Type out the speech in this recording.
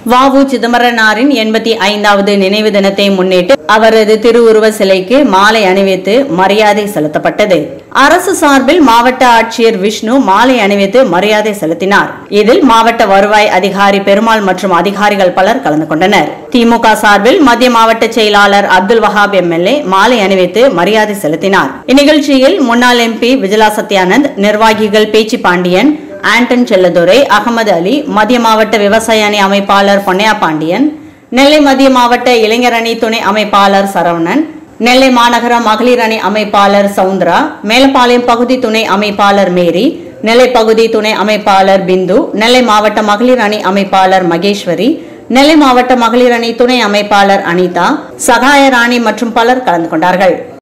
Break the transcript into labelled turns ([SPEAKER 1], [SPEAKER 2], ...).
[SPEAKER 1] வாவு சிதம்பரனாரின் எண்பத்தி ஐந்தாவது நினைவு தினத்தை முன்னிட்டு அவரது திருவுருவ சிலைக்கு மாலை அணிவித்து மரியாதை செலுத்தப்பட்டது அரசு சார்பில் மாவட்ட ஆட்சியர் விஷ்ணு மாலை அணிவித்து மரியாதை செலுத்தினார் இதில் மாவட்ட வருவாய் அதிகாரி பெருமாள் மற்றும் அதிகாரிகள் பலர் கலந்து கொண்டனர் திமுக சார்பில் மத்திய மாவட்ட செயலாளர் அப்துல் வஹாப் எம்எல்ஏ மாலை அணிவித்து மரியாதை செலுத்தினார் இந்நிகழ்ச்சியில் முன்னாள் எம்பி விஜிலா சத்யானந்த் நிர்வாகிகள் பேச்சு பாண்டியன் ஆண்டன் செல்லதுரை அகமது அலி மத்திய மாவட்ட விவசாய அணி அமைப்பாளர் பொன்னையா பாண்டியன் நெல்லை மத்திய மாவட்ட இளைஞர் அணி துணை அமைப்பாளர் சரவணன் நெல்லை மாநகர மகளிர் அணி அமைப்பாளர் சவுந்தரா மேலப்பாளையம் பகுதி துணை அமைப்பாளர் மேரி நெல்லை பகுதி துணை அமைப்பாளர் பிந்து நெல்லை மாவட்ட மகளிர் அணி அமைப்பாளர் மகேஸ்வரி நெல்லை மாவட்ட மகளிர் அணி துணை அமைப்பாளர் அனிதா சகாய ராணி மற்றும் பலர் கலந்து கொண்டார்கள்